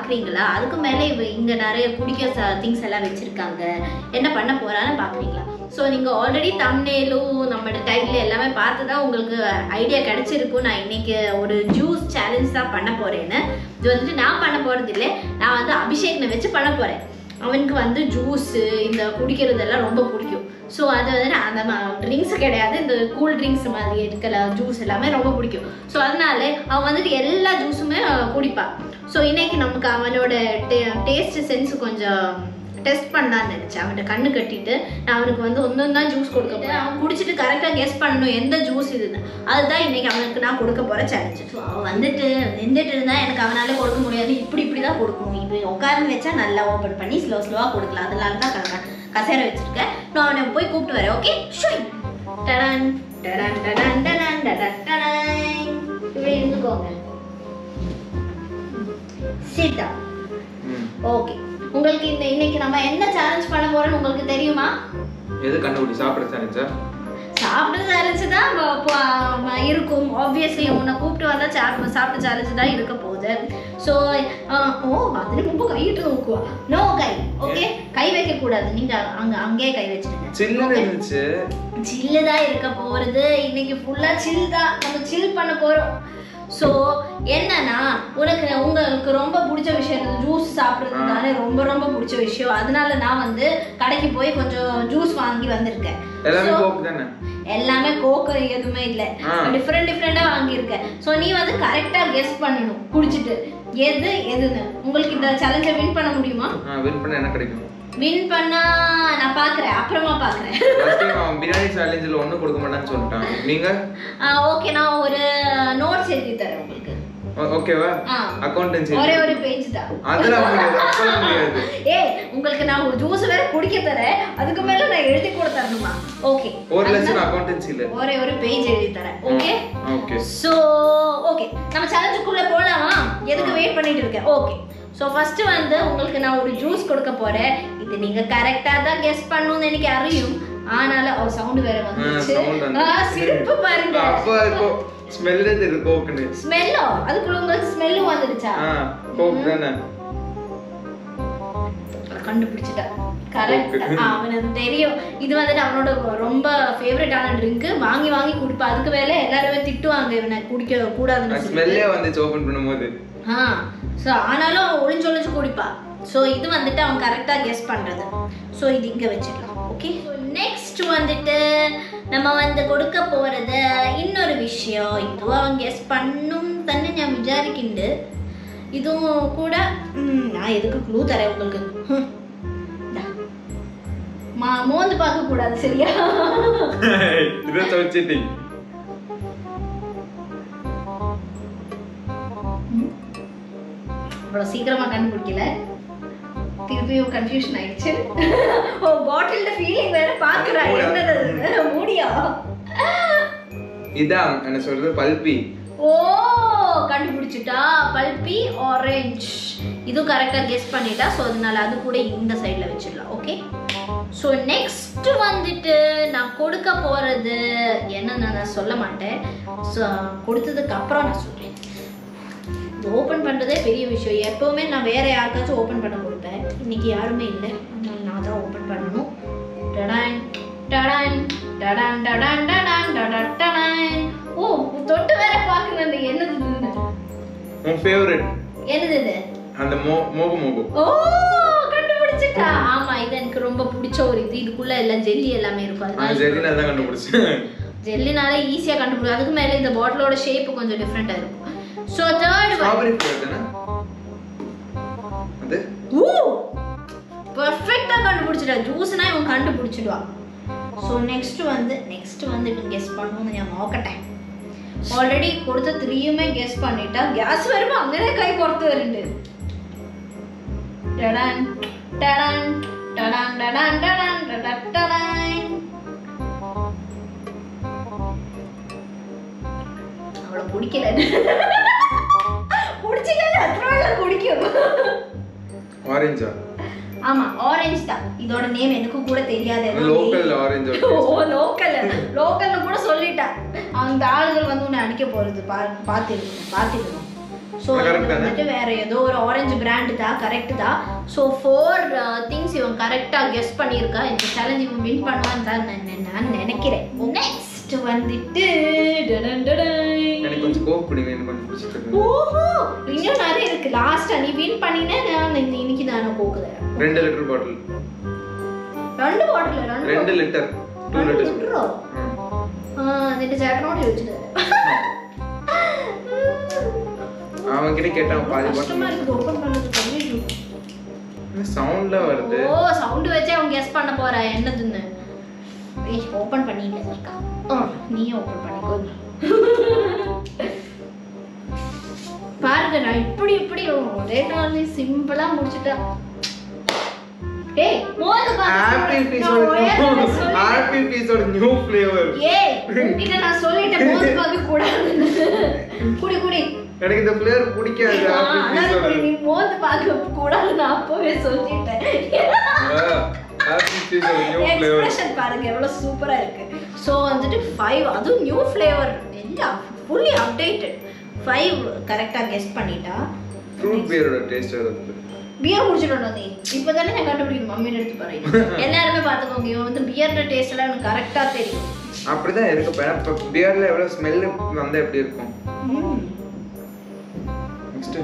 பாக்குறீங்களா அதுக்கு மேல இவ இங்க நிறைய குடிக்க திங்ஸ் எல்லாம் வச்சிருக்காங்க என்ன பண்ண போறான்னு பாக்குறீங்களா ஸோ நீங்க ஆல்ரெடி தம்னேலும் நம்மளோட டைட்டில் எல்லாமே பார்த்து தான் உங்களுக்கு ஐடியா கிடைச்சிருக்கும் நான் இன்னைக்கு ஒரு ஜூஸ் சேலஞ்ச் தான் பண்ண போறேன்னு இது வந்துட்டு நான் பண்ண போறது இல்லை நான் வந்து அபிஷேக்னை வச்சு பண்ண போறேன் அவனுக்கு வந்து ஜூஸு இந்த குடிக்கிறதெல்லாம் ரொம்ப பிடிக்கும் ஸோ அது வந்து நான் அந்த ட்ரிங்க்ஸ் கிடையாது இந்த கூல் ட்ரிங்க்ஸ் மாதிரி இருக்கிற ஜூஸ் எல்லாமே ரொம்ப பிடிக்கும் ஸோ அதனால அவன் வந்துட்டு எல்லா ஜூஸுமே குடிப்பான் ஸோ இன்னைக்கு நமக்கு அவனோட டே டேஸ்ட் சென்ஸ் கொஞ்சம் டெஸ்ட் பண்ணலான்னு நினச்சேன் அவன்கிட்ட கண்ணு கட்டிட்டு நான் அவனுக்கு வந்து ஒன்று தான் ஜூஸ் கொடுக்க போறேன் அவன் குடிச்சிட்டு கரெக்டாக கெஸ் பண்ணணும் எந்த ஜூஸ் இதுன்னு அதுதான் இன்னைக்கு அவனுக்கு நான் கொடுக்க போகிற சேலஞ்சு ஸோ அவன் வந்துட்டு நின்றுட்டு இருந்தா எனக்கு அவனால கொடுக்க முடியாது இப்படி இப்படி தான் கொடுக்கணும் இப்படி உட்கார்ந்து வச்சா நல்லா ஓப்பன் பண்ணி ஸ்லோ ஸ்லோவாக கொடுக்கலாம் அதனால தான் க- கசேர வச்சிருக்கேன் நான் அவனை போய் கூப்பிட்டு வரேன் ஓகே ஷுய் டடான் டடான் டடான் டடான் டடான் டடான் இப்படி இருந்துக்கோங்க சீட்டா ம். ஓகே உங்களுக்கு இந்த இன்னைக்கு நம்ம என்ன சேலஞ்ச் பண்ண போறோம்னு உங்களுக்கு தெரியுமா எது கண்டுபிடி சாப்பிட சேலஞ்சா சாப்பிட சேலஞ்சு தான் வ- ப- ம- இருக்கும் ஆப்வியஸ்லி உன்னை கூப்பிட்டு வந்தா சாப்பிட சாப்பிட சேலஞ்சு தான் இருக்க போகுது ஸோ ஓ அது ரொம்ப கையிட்டு நோக்குவா நோ கை ஓகே கை வைக்க கூடாது நீங்க அங்க அங்கேயே கை வச்சிடுங்க சில்லுன்னு இருந்துச்சு சில்லு தான் இருக்க போறது இன்னைக்கு ஃபுல்லா சில் தான் நம்ம சில் பண்ண போறோம் ஸோ என்னன்னா உனக்கு உங்களுக்கு ரொம்ப பிடிச்ச விஷயம் ஜூஸ் சாப்பிட்றது தானே ரொம்ப ரொம்ப பிடிச்ச விஷயம் அதனால நான் வந்து கடைக்கு போய் கொஞ்சம் ஜூஸ் வாங்கி வந்திருக்கேன் எல்லாமே So, கோக் தானே எல்லாமே கோக்கு எதுவுமே இல்லை ஆ. டிஃப்ரெண்ட் டிஃப்ரெண்டாக வாங்கியிருக்கேன் ஸோ நீ வந்து கரெக்டாக கெஸ் பண்ணணும் குடிச்சிட்டு எது எதுன்னு உங்களுக்கு இந்த சேலஞ்சை வின் பண்ண முடியுமா ஆ வின் பண்ண என்ன கிடைக்கும் வின் பண்ணா நான் பார்க்குறேன் அப்புறமா பார்க்குறேன் ஃபர்ஸ்ட் டைம் அவன் பிரியாணி சேலஞ்சில் ஒன்றும் கொடுக்க மாட்டான்னு சொல்லிட்டான் நீங்க ஓகே நான் ஒரு நோட்ஸ் எழுதி தரேன் உங்களுக்கு ஓ- ஓகேவா ஆ. அக்கௌண்டன்சி ஒரே ஒரு பேஜ் தான் அதெல்லாம் முடியாது அப்பெல்லாம் முடியாது ஏய் உங்களுக்கு நான் ஒரு ஜூஸ் வேற குடிக்க தரேன் அதுக்கு மேல நான் எழுதி கூட தரணுமா ஓகே ஒரு லட்சம் அக்கௌண்டன்சில ஒரே ஒரு பேஜ் எழுதி தரேன் ஓகே ஓகே ஸோ ஓகே நம்ம சேலஞ்சுக்குள்ள போலாமா எதுக்கு வெயிட் பண்ணிட்டு இருக்கேன் ஓகே ஸோ ஃபர்ஸ்ட் வந்து உங்களுக்கு நான் ஒரு ஜூஸ் கொடுக்க போறேன் இது நீங்க கரெக்டா தான் கெஸ் பண்ணணும்னு எனக்கு அறியும் ஆனாலும் ஒரு சவுண்ட் வேற வந்துச்சு sound வந்து- ஆ, சிரிப்பு பாருங்க அப்போ இப்போ ஸ்மெல்லே தெரியுது கோக்குன்னு ஸ்மெல்லோ அதுக்குள்ள உங்களுக்கு ஸ்மெல்லும் வந்துடுச்சா ஆ கோக் தானே கண்டுபிடிச்சிட்டா கரெக்ட் Okay. அவனுக்கு தெரியும் இது வந்துட்டு அவனோட ரொம்ப ஃபேவரட்டான ட்ரிங்க் வாங்கி வாங்கி குடிப்பா அதுக்கு வேலை எல்லாருமே திட்டுவாங்க இவனை குடிக்க கூடாதுன்னு சொல்லி ஸ்மெல்லே வந்துச்சு ஓபன் பண்ணும்போது ஆ ஸோ ஆனாலும் அவன் ஒளிஞ்சு ஒளிஞ்சு குடிப்பா ஸோ இது வந்துட்டு அவன் கரெக்டாக கெஸ் பண்ணுறது ஸோ இது இங்கே வச்சிடலாம் ஓகே நெக்ஸ்ட் வந்துட்டு நம்ம வந்து கொடுக்க போகிறது இன்னொரு விஷயம் இதுவும் அவன் கெஸ் பண்ணும் തന്നെ ഞാൻ വിചാരിക്കുന്നുണ്ട് இதுவும் கூட ம், நான் எதுக்கு க்ளூ தரேன் உங்களுக்கு ஹம். இந்தா. மா மோந்து பார்க்க கூடாது சரியா இதை தவிச்சிட்டி அவ்வளோ சீக்கிரமா கண்டுபிடிக்கல திருப்பியும் கன்ஃபியூஷன் ஆயிடுச்சு ஓ பாட்டில்ல ஃபீலிங் வேற பாக்குறா மூடா. என்னது அது? மூடியா இதான் என்ன சொல்றது பல்பி ஓ கண்டுபிடிச்சிட்டா பல்பி ஆரஞ்சு இதுவும் கரெக்டாக கெஸ் பண்ணிட்டா ஸோ அதனால அது கூட இந்த சைடில் வச்சிடலாம் ஓகே ஸோ நெக்ஸ்ட் வந்துட்டு நான் கொடுக்க போகிறது என்னன்னு நான் சொல்ல மாட்டேன் ஸோ கொடுத்ததுக்கு அப்புறம் நான் சொல்கிறேன் இது ஓப்பன் பண்ணுறதே பெரிய விஷயம் எப்போவுமே நான் வேற யாருக்காச்சும் ஓப்பன் பண்ண கொடுப்பேன் இன்னைக்கு யாருமே இல்லை அதனால நான் தான் ஓப்பன் பண்ணணும் டடான் டடான் டடான் டடான் டடான் டடான் டடான் ஓ தொட்டு வேற பார்க்குறது என்னது இதுன்னு உன் ஃபேவரட் என்னது இது அந்த மோ மோகு மோகு ஓ கண்டுபிடிச்சிட்டா ஆமா இது எனக்கு ரொம்ப பிடிச்ச ஒரு இது இதுக்குள்ள எல்லாம் ஜெல்லி எல்லாமே இருக்கும் அந்த அதனால ஜெல்லில தான் கண்டுபிடிச்சேன் ஜெல்லினால ஈஸியா கண்டுபிடிக்கும் அதுக்கு மேல இந்த பாட்டிலோட ஷேப் கொஞ்சம் டிஃப்ரெண்டா இருக்கும் ஸோ தேர்ட் ஸ்ட்ராபெரி ஃபிளேவர் தானே அது ஓ பர்ஃபெக்டா கண்டுபிடிச்சிட்டா ஜூஸ்னா இவன் கண்டுபிடிச்சிடுவான் ஸோ நெக்ஸ்ட் வந்து நெக்ஸ்ட் வந்து இப்போ கெஸ் பண்ணணும்னு ഞാൻ നോക്കട്ടെ ഓൾറെഡി കൊടുത്ത ത്രീയുമേ ഗസ് பண்ணிட்டா ഗ്യാസ് വരുമ്പോ അങ്ങനെ കൈ പുറത്ത് വരുന്നുണ്ട് ടടാൻ ടടാൻ ടടാൻ ടടാൻ ടടാൻ ടടാൻ ടടാൻ അവളെ കുടിക്കല കുടിച്ചില്ല അത്ര വെള്ളം കുടിക്കും ஆரஞ்சா ஆமா ஆரஞ்சு தான் இதோட நேம் எனக்கும் கூட தெரியாது ஏதோ லோக்கல் name. ஆரஞ்சு ஓ லோக்கல் லோக்கல்னு கூட சொல்லிட்டேன் அந்த ஆளுகள் வந்து உன்னை அடிக்க போறது பா பார்த்துருக்கணும் பார்த்துக்கணும் ஸோ correct தானே? வந்துட்டு வேற ஏதோ ஒரு ஆரஞ்சு பிராண்ட் தான் கரெக்ட் தான் ஸோ ஃபோர் திங்ஸ் இவன் கரெக்டாக கெஸ் பண்ணியிருக்கா இந்த சேலஞ்ச் இவன் வின் பண்ணுவான்னு தான் நான் நான் நினைக்கிறேன் நெக்ஸ்ட் வந்துட்டு டடன் டடன். எனக்கு கொஞ்சம் கோப் பிடிங்க எனக்கு கொஞ்சம் பிடிச்சிருக்கு ஓஹோ இன்னும் நிறைய இருக்கு லாஸ்டா நீ வின் பண்ணினே நான் இந்த இன்னைக்கு நான் போக்குறேன் ரெண்டு லிட்டர் பாட்டில் ரெண்டு பாட்டில் ரெண்டு ரெண்டு bottle. லிட்டர் டூ ரெண்டு லிட்டர்ஸ் லிட்டரோ എന്നിട്ട് ചേട്ടനോട് ചോദിച്ചത് அவன் கிட்ட கேட்டான் பாதி கஷ்டமா பாட்டில் இருக்குது ஓபன் பண்ணது பண்ணிட்டு சவுண்ட்ல வருது ஓ சவுண்ட் வச்சே அவன் கெஸ் பண்ண போறா என்னதுன்னு ஏய் ஓபன் பண்ணிட்டே இருக்கா ஓ நீயே ஓபன் பண்ணிக்கோ பாருங்க நான் இப்படி இப்படி ஒரே நாள் சிம்பிளா முடிச்சிட்டேன் ஏய் மோது ஆப்பிள் பீஸோட ஆப்பிள் பீஸோட நியூ ஃப்ளேவர் ஏய் உன்கிட்ட நான் சொல்லிட்டேன் மோது பார்க்க கூடாதுன்னு குடி குடி எனக்கு இந்த ஃப்ளேவர் பிடிக்காது ஆ, ஆப்பிள் அதான் பீஸோட இப்படி நீ மோந்து பார்க்க கூடாது நான் அப்பவே சொல்லிட்டேன் ஆப்பிள் பீஸோட நியூ ஃப்ளேவர் எக்ஸ்பிரஷன் பாருங்க எவ்வளவு சூப்பரா இருக்கு ஸோ வந்துட்டு ஃபைவ் அதுவும் நியூ ஃப்ளேவர் எல்லாம் ஃபுல்லி அப்டேட்டட் ஃபைவ் கரெக்டா கெஸ் பண்ணிட்டா ஃப்ரூட் பியரோட டேஸ்ட் வருது பியர் குடிச்சிட்டோம் நீ இப்போ தானே நான் கண்டுபிடிக்கணும் மம்மின்னு எடுத்து பாருங்க எல்லாருமே பார்த்துக்கோங்க இவன் வந்து பியரோட டேஸ்ட் எல்லாம் எனக்கு கரெக்டா தெரியும் அப்படிதான் இருக்கு இப்போ பியர்ல எவ்வளவு ஸ்மெல் வந்தா எப்படி இருக்கும் ம். நெக்ஸ்ட்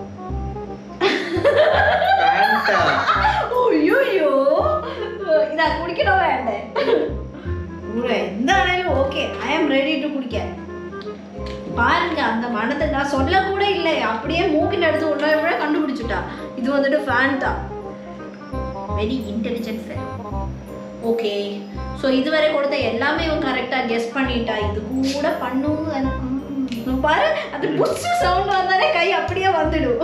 ஃபேண்டா ஐயோ இதா குடிக்கணும் வேண்டேன் கூட எந்த ஆனாலும் okay I am ready to குடிக்க பாருங்க அந்த மனத்தை நான் சொல்ல கூட இல்லை அப்படியே மூக்கில் எடுத்து உள்ள விட கண்டுபிடிச்சிட்டா இது வந்துட்டு ஃபேன் தான் very intelligent fan okay so இதுவரை கொடுத்த எல்லாமே இவன் கரெக்டாக கெஸ் பண்ணிட்டா இது கூட பண்ணும் ம், பாரு அது புஷ் சவுண்ட் வந்தாலே கை அப்படியே வந்துடும்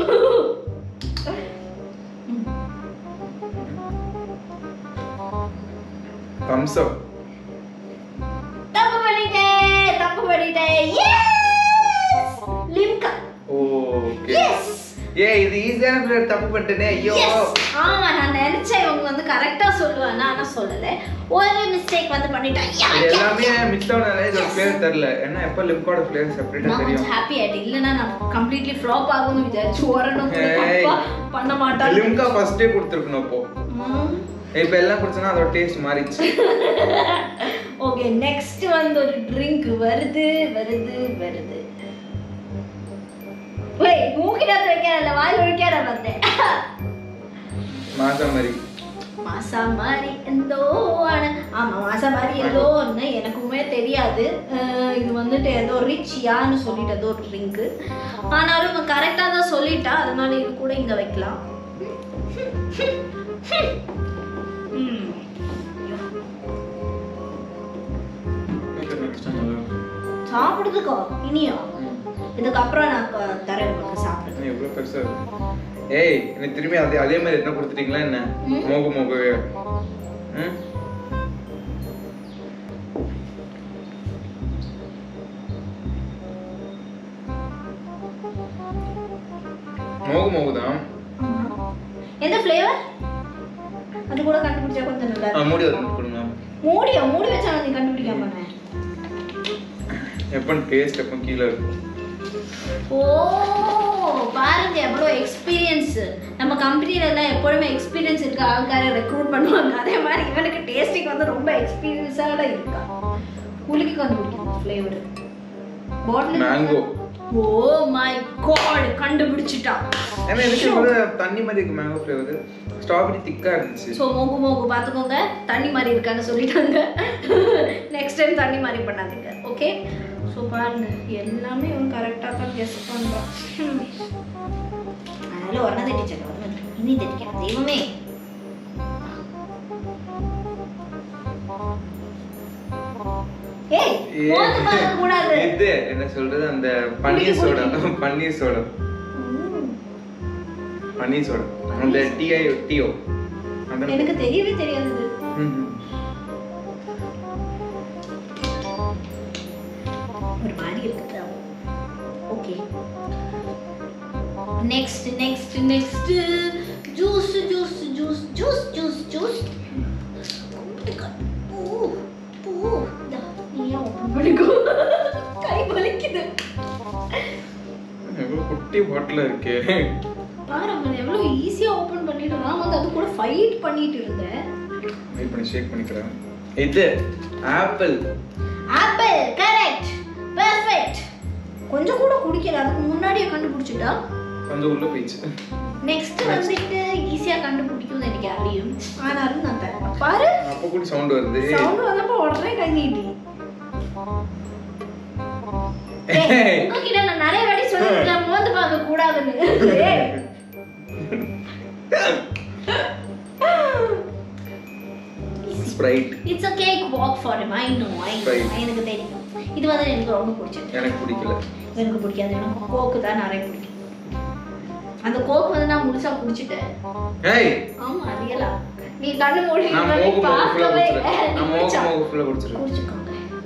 தம்ஸ் அப் தப்பு பண்ணிட்டேன் தப்பு பண்ணிட்டேன் எஸ் லிம்கா ஓகே எஸ் ஏ இது ஈஸியான ஃப்ளேவர் தப்பு பண்ணிட்டேனே ஐயோ எஸ் ஆமா நான் நினைச்சேன் இவங்க வந்து கரெக்டா சொல்லுவாங்க ஆனா சொல்லல ஒரு மிஸ்டேக் வந்து பண்ணிட்டேன் யா, இது யா, எல்லாமே யா. மிக்ஸ் ஆனதால இதோட ஃப்ளேவர் தெரியல ஏன்னா எப்ப லிம்கோட ஃப்ளேவர் செப்பரேட்டா நான் தெரியும் கொஞ்சம் ஹாப்பி ஆயிட்டேன் இல்லைன்னா நான் கம்ப்ளீட்லி ஃப்ளாப் ஆகும்னு விசாரிச்சு வரணும் கூட ஏய். தப்பா பண்ண மாட்டாங்க லிம்கா ஃபர்ஸ்டே கொடுத்துருக்கணும் அப்போ ம். இப்ப எல்லாம் குடிச்சோன்னா அதோட டேஸ்ட் மாறிடுச்சு ஓகே நெக்ஸ்ட் வந்து ஒரு ட்ரிங்க் வருது வருது வருது ஒய் மூக்கிட்ட வைக்காத வாயில் ஒழிக்காத வந்தேன் மாசா மாதிரி மாசா மாதிரி எந்தோ ஆன- ஆமா மாசா மாதிரி ஏதோ ஒன்று எனக்குமே தெரியாது அஹ் இது வந்துட்டு ஏதோ ரிச் யான்னு சொல்லிட்டு ஏதோ ஒரு ட்ரிங்க்கு ஆனாலும் இவன் கரெக்டாக தான் சொல்லிட்டா அதனால இது கூட இங்கே வைக்கலாம் ம். சாப்பிடுறதுக்கோ இனியும் இதுக்கப்புறம் நான் க- தரேன் உங்களுக்கு சாப்பிடுறது எவ்வளவு பெருசா இருக்கு ஏய் எனக்கு திரும்பி அதே அதே மாதிரி என்ன கொடுத்துட்டீங்களா என்ன ம். மோகு மோகவே ம் மோகு மோகு தான் எந்த ஃப்ளேவர் அது கூட கண்டுபிடிச்சா கொஞ்சம் நல்லா ஆ, இருக்கும். மூடி ஒரு நிமிஷம் கொடுங்க மூடியா மூடி வச்சா நீ கண்டுபிடிக்காம பண்ண எப்போ டேஸ்ட் எப்போ கீழே இருக்கும் ஓ பாருங்க எவ்வளோ எக்ஸ்பீரியன்ஸ் நம்ம கம்பெனில எல்லாம் எப்பொழுதுமே எக்ஸ்பீரியன்ஸ் இருக்க ஆள்காரை ரெக்ரூட் பண்ணுவாங்க அதே மாதிரி இவனுக்கு டேஸ்டிங் வந்து ரொம்ப எக்ஸ்பீரியன்ஸாக இருக்கா குலுக்கி கண்டுபிடிக்கணும் flavour bottle mango oh my God கண்டுபிடிச்சிட்டா ஏன்னா எனக்கு இவ்வளவு தண்ணி மாதிரி இருக்கு மேங்கோ ஃப்ளேவர் ஸ்ட்ராபெரி திக்கா இருந்துச்சு ஸோ மோகு மோகு பார்த்துக்கோங்க தண்ணி மாதிரி இருக்கான்னு சொல்லிட்டாங்க நெக்ஸ்ட் டைம் தண்ணி மாதிரி பண்ணாதீங்க ஓகே ஸோ பாருங்க எல்லாமே இவன் கரெக்டாக தான் கெஸ் பண்ணுறான் அதனால உடனே தட்டிச்சேன் வந்து இனி தட்டிக்கிறேன் தெய்வமே ஏய் மோந்து பார்க்க கூடாது இது என்ன சொல்றது அந்த பன்னீர் சோடா பன்னீர் சோடா ம். பன்னீர் சோடா அந்த டிஐ டிஓ அந்த எனக்கு தெரியவே தெரியாது இது. ம், ம். ஒரு மாதிரி இருக்குது okay next next next juice juice juice juice juice juice பூ பூ இந்தா, நீயே ஓப்பன் பண்ணிக்கோ கை வலிக்குது எவ்வளவு கொடு- குட்டி பாட்டில் இருக்கு பாரு அவன் எவ்வளவு ஈஸியா ஓபன் பண்ணிட்டு நான் வந்து அது கூட ஃபைட் பண்ணிட்டு இருந்தேன் வெயிட் பண்ணி ஷேக் பண்ணிக்கிறேன் இது ஆப்பிள் ஆப்பிள் கரெக்ட் பெர்ஃபெக்ட் கொஞ்சம் கூட குடிக்கல அதுக்கு முன்னாடியே கண்டுபிடிச்சிட்டா கொஞ்சம் உள்ள போயிடுச்சு நெக்ஸ்ட் வந்துட்டு ஈஸியா கண்டுபிடிக்கும் எனக்கு அறியும் ஆனாலும் நான் தரேன் பாரு அப்போ கூட சவுண்ட் வருது சவுண்ட் வந்தப்போ உடனே கை நீட்டி ஏய். உங்ககிட்ட நான் நிறைய வாட்டி சொல்லிருக்கேன் மோந்து பார்க்க கூடாதுன்னு ஏய். Sprite it's a cakewalk for him I know I Right. எனக்கு தெரியும் இது வந்து எனக்கு ரொம்ப பிடிச்சது எனக்கு பிடிக்கல எனக்கு பிடிக்காது எனக்கு கோக்கு தான் நிறைய பிடிக்கும் அந்த கோக் வந்து நான் முழுசா குடிச்சிட்டேன் ஏய் ஆமா ரியலா நீ கண்ணு மூடி நான் மாதிரி மோகு மோகு ஃபுல்லா பார்க்கவே குடிச்சிருக்கேன் இல்லை. நான் மோகு குடிச்சா? மோகு ஃபுல்லா குடிச்சிருக்கேன் குடிச்சுக்கோங்க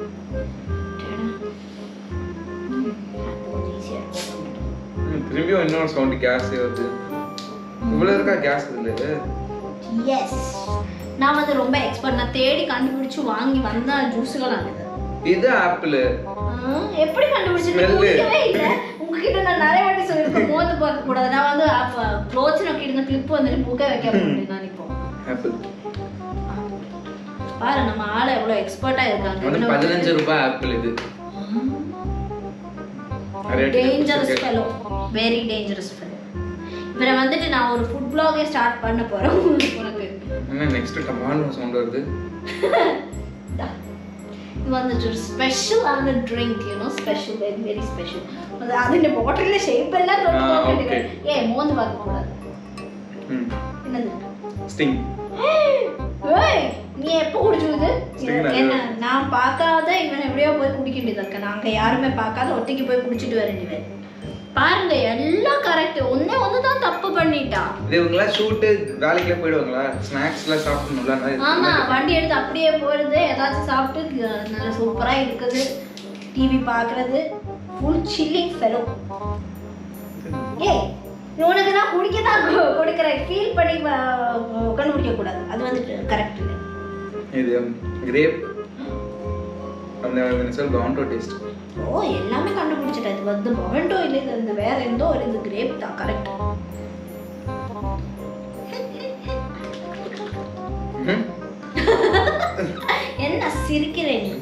ம், அது கொஞ்சம் easy ஆ இருக்கும். ம், திரும்பியும் இன்னொரு சவுண்ட் கேஸ் வருது இவ்வளவு இருக்கா கேஸ் இதுல எஸ் நான் வந்து ரொம்ப எக்ஸ்பர்ட் நான் தேடி கண்டுபிடிச்சு வாங்கி வந்த ஜூஸுகள் அது இது ஆப்பிள் எப்படி கண்டுபிடிச்சிட்டு Smell. குடிக்கவே இல்லை உங்ககிட்ட நான் நிறைய வாட்டி சொல்லியிருக்கேன் மோந்து பார்க்க கூடாது நான் வந்து க்ளோத்ஸ் நோக்கி இருந்த கிளிப் வந்துட்டு புக்கை வைக்க முடியும் நான் இப்போ ஆப்பிள் பாரு நம்ம ஆளை எவ்வளவு எக்ஸ்பர்ட்டா இருக்காங்க வந்து பதினஞ்சு ரூபாய் ஆப்பிள் இது Rate dangerous okay. Fellow very dangerous fellow இவரை வந்துட்டு நான் ஒரு ஃபுட் பிளாகே ஸ்டார்ட் பண்ண போறேன் உனக்கு என்ன நெக்ஸ்ட் டமால்னு சவுண்ட் வருது இந்தா. இது வந்துட்டு ஒரு ஸ்பெஷலான drink you know special very very special அது അതിന്റെ ബോട്ടിലെ ഷേപ്പ് എല്ലാം തൊട്ട് ആ, നോക്കണ്ട okay. ഏ മൂന്ന് பார்க்க கூடாது ம் என்னது ஸ்டிங் ஏய் நீ எப்போ குடிச்சு இது Sting தான். என்ன நான் பார்க்காத இவன் எப்படியோ போய் குடிக்க வேண்டியது இருக்கு நாங்க யாருமே பார்க்காத ஒட்டிக்கு போய் குடிச்சிட்டு வர வேண்டியது பாருங்க எல்லாம் கரெக்ட் ஒன்னே ஒன்று தான் தப்பு பண்ணிட்டா இது இவங்களாம் ஷூட்டு வேலைக்குலாம் போயிடுவாங்களா ஸ்நாக்ஸ்லாம் சாப்பிடணும்ல ஆமா அதனால வண்டி எடுத்து அப்படியே போறது ஏதாச்சும் சாப்பிட்டு அஹ், நல்லா சூப்பரா இருக்குது டிவி பார்க்கறது ஃபுல் சில்லிங் ஃபெலோ ஏய் உனக்கு நான் குடிக்க தான் கொ- கொடுக்குறேன் ஃபீல் பண்ணி அஹ், கண்டுபிடிக்க கூடாது அது வந்துட்டு கரெக்ட் இல்லை இது கிரேப் அந்த என்ன சொல் பவுண்டோ டேஸ்ட் ஓ எல்லாமே கண்டுபிடிச்சிட்டேன் இது வந்து மொமெண்டோ இல்லை இது இந்த வேற எந்தோ ஒரு இது கிரேப் தான் கரெக்ட் என்ன சிரிக்கிறேன் நீ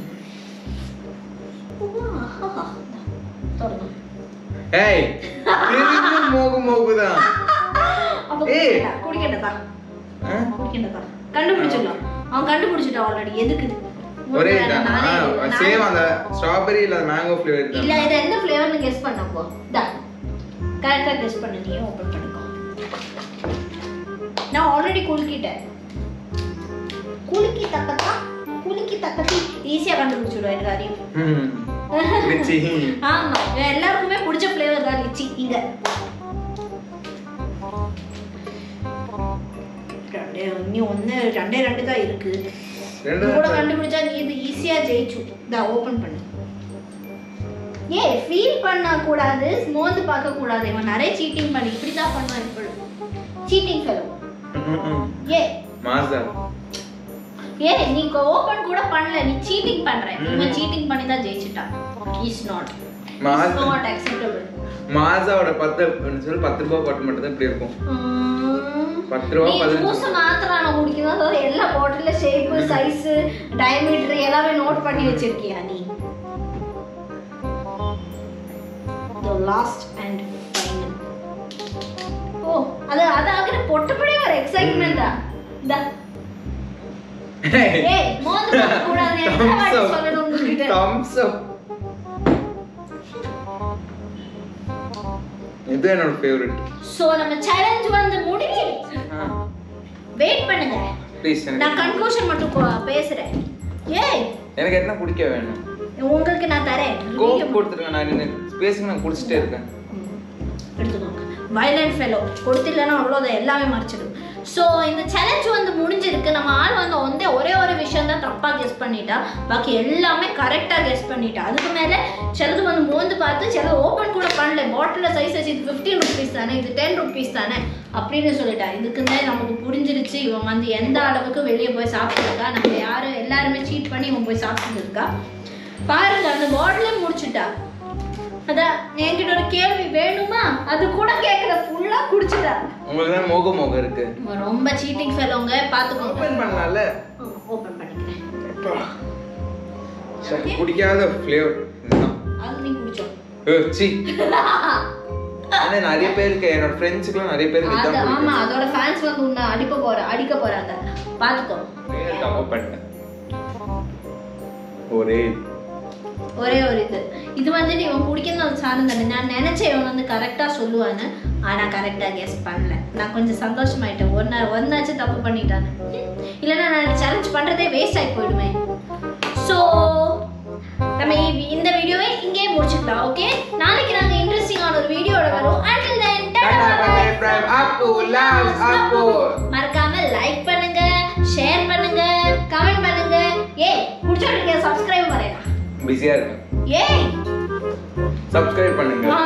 ஆஹா. தொடங்கு. ஏய் திரும்பி மோகு மோகுதான் அப்ப ஏய். குடிக்கண்டா, குடிக்கண்டதா ஆ? குடிக்கண்டதா கண்டுபிடிச்சிடலாம் அவன் கண்டுபிடிச்சிட்டான் ஆல்ரெடி எதுக்கு இது? ஒரே நானே- நானே- சேம் அந்த ஸ்ட்ராபெரி இல்ல மேங்கோ ஃப்ளேவர் இல்ல இது எந்த ஃப்ளேவர்னு கெஸ் பண்ணப்போ டா கரெக்டா கெஸ் பண்ணு நீ ஓபன் பண்ணிக்கோ நான் ஆல்ரெடி குலுக்கிட்டேன் குலுக்கி தக்கத்தா குலுக்கி தக்கத்தி ஈஸியா கண்டுபிடிச்சிடுவேன் எனக்கு அறிவு ம் லிச்சி ஆமா இவன் எல்லாருக்குமே பிடிச்ச ஃப்ளேவர் தான் லிச்சி இங்க ரெண்டே நீ ஒன்று ரெண்டே ரெண்டு தான் இருக்கு ரெண்டு இது கூட தான் கண்டுபிடிச்சா நீ இது ஈஸியா ஜெயிச்சு இதா ஓபன் பண்ணு ஏ ஃபீல் பண்ண கூடாது மோந்து பார்க்க கூடாது இவன் நிறைய சீட்டிங் பண்ணி இப்படி தான் பண்ணுவான் இப்போ சீட்டிங் ஃபெலோ ஏ மாசா ஏ நீ ஓபன் கூட பண்ணல நீ சீட்டிங் பண்ற ம். இவன் சீட்டிங் பண்ணி தான் ஜெயிச்சிட்டான் is not Maaza is not acceptable மாசாவோட பத்து என்ன சொல்லு பத்து ரூபாய் பாட்டு மட்டும் தான் இப்படி இருக்கும் பத்து ரூபா, நீ பதினஞ்சு ஜூஸ் மாத்திரான குடிக்கணும் அதாவது எல்லா பாட்டில ஷேப் சைஸ் டயமீட்டர் எல்லாமே நோட் பண்ணி வச்சிருக்கியா நீ the last and final ஓ அது அது ஆகிற பொட்டப்படியே ஒரு எக்ஸைட்மெண்டா இந்த ஏய் மோந்து பார்க்க கூடாது எத்தனை வாட்டி சொல்லணும் உங்ககிட்ட தம்ஸ் அப் இது என்னோட ஃபேவரட் சோ நம்ம சேலஞ்ச் வந்து முடிஞ்சு வெயிட் பண்ணுங்க ப்ளீஸ் நான் எனக்கு கன்க்ளூஷன் மட்டும் கொ- பேசுறேன் ஏய் எனக்கு என்ன குடிக்க வேணும் உங்களுக்கு நான் தரேன் கோக் கொடுத்துருங்க நான் நின்று பேசுங்க நான் குடிச்சிட்டே இருக்கேன் எடுத்துக்கோங்க வயலண்ட் ஃபெலோ கொடுத்தில்லன்னா அவ்வளோதான் எல்லாமே மறைச்சிடும் ஸோ இந்த சேலஞ்ச் வந்து முடிஞ்சிருக்கு நம்ம ஆள் வந்து வந்து ஒரே ஒரு விஷயம் தான் தப்பாக கெஸ் பண்ணிட்டா பாக்கி எல்லாமே கரெக்டாக கெஸ் பண்ணிட்டா அதுக்கு மேலே சிலது வந்து மோந்து பார்த்து சிலது ஓப்பன் கூட பண்ணல பாட்டிலில் சைஸ் வச்சு இது ஃபிஃப்டீன் ருபீஸ் தானே இது டென் ருபீஸ் தானே அப்படின்னு சொல்லிட்டா இதுக்குமே நமக்கு புரிஞ்சிருச்சு இவன் வந்து எந்த அளவுக்கு வெளியே போய் சாப்பிட்டுருக்கா நம்ம யாரும் எல்லாருமே சீட் பண்ணி இவன் போய் சாப்பிட்டுருக்கா பாருங்க அந்த பாட்டிலே முடிச்சுட்டா அதான் என்கிட்ட ஒரு கேள்வி வேணுமா அது கூட கேட்கல ஃபுல்லா குடிச்சிட்டா உங்களுக்கு தான் மோக மோகம் இருக்கு ரொம்ப சீட்டிங் ஃபெலோங்க பாத்துக்கோங்க ஓபன் பண்ணலாம்ல ஓபன் பண்ணிக்கிறேன் அப்பா. சரி, பிடிக்காத ஃப்ளேவர் இதுதான் அது நீ குடிச்சோம் ஏ, சீ ஆனா நிறைய பேருக்கு என்னோட ஃப்ரெண்ட்ஸுக்குலாம் நிறைய பேருக்கு அது இதான் ஆமா பிடிக்கும் அதோட ஃபேன்ஸ் வந்து உன்னை அடிக்க போற அடிக்க போறாங்க பாத்துக்கோ வேற தப்பு பண்ணிட்டேன் ஒரே ஒரே ஒரு இது இது வந்துட்டு இவன் குடிக்கிறது ஒரு சாதம் தானே நான் நினைச்சேன் இவன் வந்து கரெக்டா சொல்லுவான்னு ஆனா கரெக்டா கெஸ் பண்ணல நான் கொஞ்சம் சந்தோஷமாயிட்டேன் ஒரு நாள் ஒன்னாச்சும் தப்பு பண்ணிட்டானு இல்லைன்னா நான் சேலஞ்ச் பண்றதே வேஸ்ட் ஆகி போயிடுமே ஸோ நம்ம இ- இந்த வீடியோவை இங்கேயே முடிச்சுக்கலாம் ஓகே நாளைக்கு நாங்க இன்ட்ரெஸ்டிங்கான ஒரு வீடியோட வரும் until then Tata, tata bye, from Appu, loves Appu. மறக்காம லைக் பண்ணுங்க ஷேர் பண்ணுங்க கமெண்ட் பண்ணுங்க ஏய் குடிச்சோட்டு சப்ஸ்கிரைப் பண்ணேன் பிஸியா இருக்கேன் ஏய் சப்ஸ்கிரைப் பண்ணுங்க ஆ